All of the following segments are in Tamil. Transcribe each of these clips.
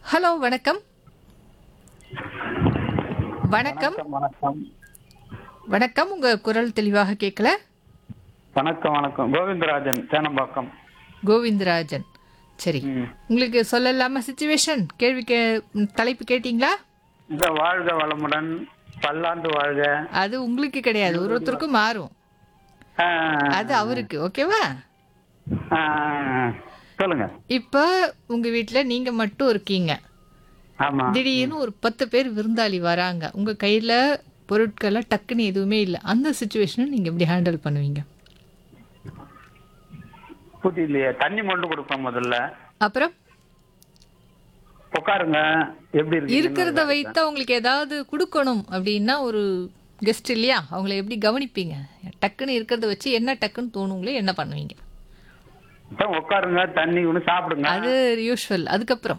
ஹலோ வணக்கம் வணக்கம் வணக்கம் வணக்கம் வணக்கம் உங்க குரல் தெளிவாக கேட்கல வணக்கம் வணக்கம் கோவிந்தராஜன் சேனம்பாக்கம் கோவிந்தராஜன் சரி ம். உங்களுக்கு சொல்லலாமா சுச்சுவேஷன் கேள்வி கே ம், தலைப்பு கேட்டிங்களா இந்த வாழ்க வளமுடன் பல்லாண்டு வாழ்க அது உங்களுக்கு கிடையாது ஒரு ஒருத்தருக்கும் மாறும் ஆ, அது அவருக்கு ஓகேவா ஆ, சொல்லுங்க இப்போ உங்க வீட்ல நீங்க மட்டும் இருக்கீங்க ஆமா திடீர்னு ஒரு பத்து பேர் விருந்தாளி வராங்க உங்க கையில பொருட்களை டக்குன்னு எதுவுமே இல்லை அந்த சுச்சுவேஷனை நீங்க எப்படி ஹேண்டில் பண்ணுவீங்க புரியலையே தண்ணி மட்டும் கொடுப்பேன் முதல்ல அப்புறம் உட்காருங்க எப்படி இருக்கு இருக்கிறத வைத்து அவங்களுக்கு ஏதாவது கொடுக்கணும் அப்படின்னா ஒரு கெஸ்ட் இல்லையா அவங்கள எப்படி கவனிப்பீங்க டக்குன்னு இருக்கிறத வச்சு என்ன டக்குன்னு தோணுங்களோ என்ன பண்ணுவீங்க உட்காருங்க தண்ணி ஒன்று சாப்பிடுங்க அது யூஷுவல் அதுக்கப்புறம்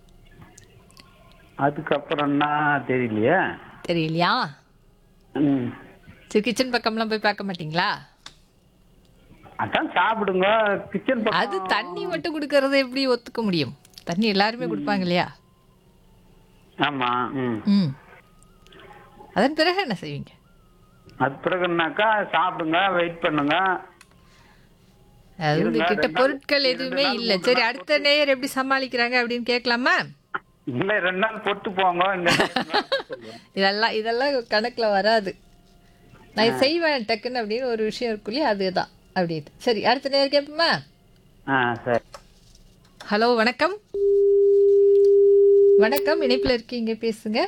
அதுக்கப்புறம்னா தெரியலையே தெரியலையா ம். சரி கிச்சன் பக்கம்லாம் போய் பார்க்க மாட்டீங்களா அதான் சாப்பிடுங்க கிச்சன் பக்கம் அது தண்ணி மட்டும் கொடுக்கறத எப்படி ஒத்துக்க முடியும் தண்ணி எல்லாருமே கொடுப்பாங்க இல்லையா ஆமா ம் ம் அதன் பிறகு என்ன செய்வீங்க அது பிறகுனாக்கா சாப்பிடுங்க வெயிட் பண்ணுங்க அது இருங்க, உங்ககிட்ட ரெண்டு பொருட்கள் நாள், எதுவுமே ரெண்டு நாள், இல்லை மூணு சரி நாள் அடுத்த நேயர் எப்படி சமாளிக்கிறாங்க அப்படின்னு கேட்கலாமா இல்ல ரெண்டு நாள் பொட்டு போங்க இந்த இதெல்லாம் இதெல்லாம் கணக்கில் வராது நான் செய்வேன் டக்குன்னு அப்படின்னு ஒரு விஷயம் இருக்கும் இல்லையா அதுதான் அப்படின்னு சரி அடுத்த நேரம் கேட்போமா ஆ சரி ஹலோ வணக்கம் வணக்கம் இணைப்பில் இருக்கீங்க பேசுங்க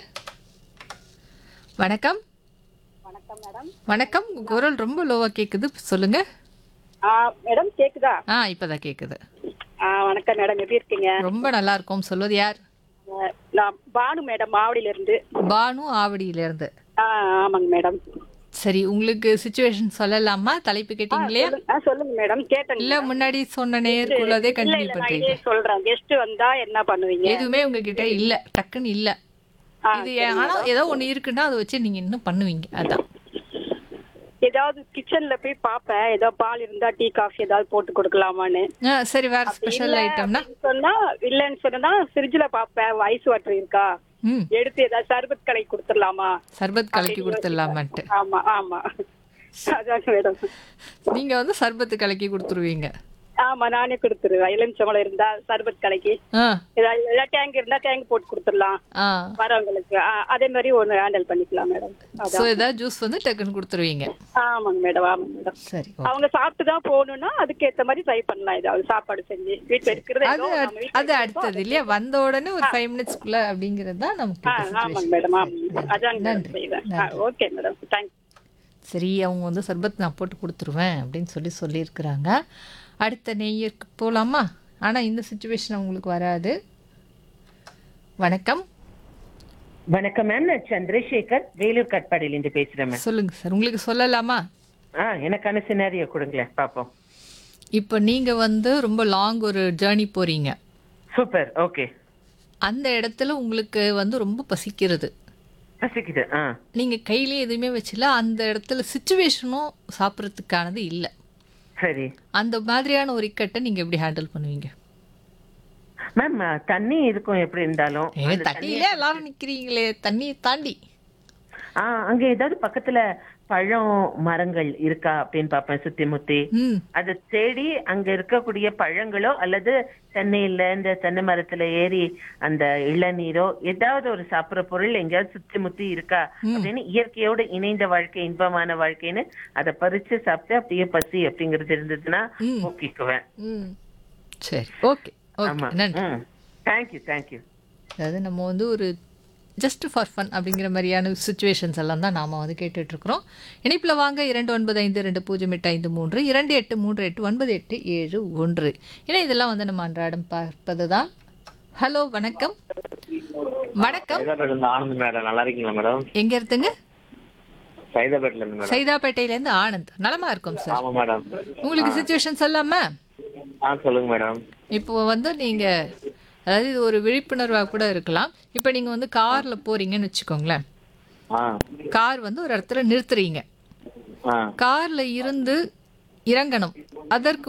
வணக்கம் வணக்கம் மேடம் வணக்கம் உங்க குரல் ரொம்ப லோவாக கேட்குது சொல்லுங்க ஆ மேடம் கேக்குதா ஆ இப்போதான் கேட்குது ஆ வணக்கம் மேடம் எப்படி இருக்கீங்க ரொம்ப நல்லா இருக்கும் சொல்வது யார் ஆ, நான் பானு மேடம் மாவடியில இருந்து பானு ஆவடியிலேருந்து ஆ ஆமாங்க மேடம் சரி உங்களுக்கு சுச்சுவேஷன் சொல்லலாமா தலைப்பு கேட்டீங்க இல்லையா ஆ சொல்லுங்க மேடம் கேட்டேங்க இல்ல முன்னாடி சொன்ன நேருக்குள்ளதே இல்ல கண்டினியூ இல்ல நான் பண்றீங்க இதே சொல்றேன் கெஸ்ட் வந்தா என்ன பண்ணுவீங்க எதுவுமே உங்ககிட்ட இல்ல டக்குன்னு இல்ல ஆ, இது ஆனா ஏதோ ஒண்ணு இருக்குன்னா அதை வச்சு நீங்க இன்னும் பண்ணுவீங்க அதான் ஏதாவது கிச்சன்ல போய் பாப்பேன் ஏதோ பால் இருந்தா டீ காஃபி ஏதாவது போட்டு கொடுக்கலாமான்னு ஆ, சரி வேற ஸ்பெஷல் இல்ல ஐட்டம்னா அப்படின்னு சொன்னா இல்லன்னு சொன்னா ஃப்ரிட்ஜ்ல பாப்பேன் ஐஸ் வாட்டர் இருக்கா ம் எடுத்து ஏதாவது சர்பத் கடை கொடுத்துடலாமா சர்பத் கலக்கி கொடுத்துடலாமான்ட்டு ஆமா ஆமா அதான் மேடம் நீங்க வந்து சர்பத்து கலக்கி கொடுத்துருவீங்க ஆமா நானே கொடுத்துருவேன் எலுமிச்சம்பழம் இருந்தா சர்பத் கடைக்கு ஆ ஏதாவது ஏதாவது டேங்க் இருந்தா டேங்க் போட்டு கொடுத்துடலாம் ஆ வரவங்களுக்கு ஆ, அதே மாதிரி ஒண்ணு ஹேண்டில் பண்ணிக்கலாம் மேடம் ஸோ ஏதாவது ஜூஸ் வந்து டக்குன்னு கொடுத்துருவீங்க ஆமாங்க மேடம் ஆமாங்க மேடம் சரி அவங்க சாப்பிட்டு தான் போகணும்னா அதுக்கு ஏத்த மாதிரி ட்ரை பண்ணலாம் ஏதாவது சாப்பாடு செஞ்சு வீட்டுல இருக்கிறது அது ஏதோ நம்ம அட்- வீட்டுல அது அடுத்தது இல்லையா வந்த உடனே ஒரு ஃபைவ் மினிட்ஸ்க்குள்ள அப்படிங்கிறது தான் நமக்கு ஆ, இப்ப ஆமாங்க situation. மேடம் ஆமாங்க அதாங்க மேடம் நன்றி, செய்வேன் ஓகே மேடம் தேங்க்ஸ் சரி அவங்க வந்து சர்பத் நான் போட்டு கொடுத்துருவேன் அப்படின்னு சொல்லி சொல்லியிருக்கிறாங்க அடுத்த நெய்யருக்கு போகலாமா ஆனால் இந்த சுச்சுவேஷன் அவங்களுக்கு வராது வணக்கம் வணக்கம் மேம் நான் சந்திரசேகர் வேலூர் கட்பாடியிலிருந்து பேசுறேன் மேம் சொல்லுங்க சார் உங்களுக்கு சொல்லலாமா ஆ எனக்கான சினாரியோ கொடுங்களேன் பாப்போம் இப்போ நீங்கள் வந்து ரொம்ப லாங் ஒரு ஜேர்னி போகிறீங்க சூப்பர் ஓகே அந்த இடத்துல உங்களுக்கு வந்து ரொம்ப பசிக்கிறது பசிக்குது ஆ நீங்கள் கையிலேயே எதுவுமே வச்சில அந்த இடத்துல சுச்சுவேஷனும் சாப்பிட்றதுக்கானது இல்லை சரி அந்த மாதிரியான ஒரு இக்கட்டை நீங்கள் எப்படி ஹேண்டில் பண்ணுவீங்க மேம் தண்ணி இருக்கும் எப்படி இருந்தாலும் ஏ தண்ணியிலே எல்லாரும் நிற்கிறீங்களே தண்ணியை தாண்டி ஆ அங்க ஏதாவது பக்கத்துல பழம் மரங்கள் இருக்கா அப்படின்னு பார்ப்பேன் சுத்தி முத்தி ம் அதை தேடி அங்க இருக்கக்கூடிய பழங்களோ அல்லது தென்னையில இந்த தென்னை மரத்துல ஏறி அந்த இளநீரோ ஏதாவது ஒரு சாப்பிடுற பொருள் எங்கேயாவது சுத்தி முத்தி இருக்கா அப்படின்னு இயற்கையோட இணைந்த வாழ்க்கை இன்பமான வாழ்க்கைன்னு அதை பறிச்சு சாப்பிட்டு அப்படியே பசி அப்படிங்கிறது இருந்ததுன்னா போக்கிக்குவேன் ம் சரி ஓகே ஆமா ஓகே நன்றி ம் தேங்க்யூ தேங்க்யூ அதாவது நம்ம வந்து ஒரு ஜஸ்ட் ஃபார் ஃபன் அப்படிங்கிற மாதிரியான சுச்சுவேஷன்ஸ் எல்லாம் தான் நாம் வந்து கேட்டுட்ருக்குறோம் இணைப்பில் வாங்க இரண்டு ஒன்பது ஐந்து ரெண்டு பூஜ்ஜியம் எட்டு ஐந்து மூன்று இரண்டு எட்டு மூன்று எட்டு ஒன்பது எட்டு ஏழு ஒன்று ஏன்னா இதெல்லாம் வந்து நம்ம அன்றாடம் பார்ப்பது தான் ஹலோ வணக்கம் வணக்கம் சைதாபேட்ல இருந்து ஆனந்த் மேடம் நல்லா இருக்கீங்களா மேடம் எங்க இருந்துங்க சைதாபேட்ல இருந்து மேடம் சைதாப்பேட்டையிலேருந்து ஆனந்த் நலமா இருக்கும் சார் ஆமா மேடம் உங்களுக்கு சுச்சுவேஷன் சொல்லாமா ஆ சொல்லுங்க மேடம் இப்போ வந்து நீங்க அதாவது இது ஒரு விழிப்புணர்வாக கூட இருக்கலாம் இப்போ நீங்க வந்து கார்ல போறீங்கன்னு வச்சுக்கோங்களேன் ஆ கார் வந்து ஒரு இடத்துல நிறுத்துறீங்க ஆ கார்ல இருந்து இறங்கணும் அதற்கு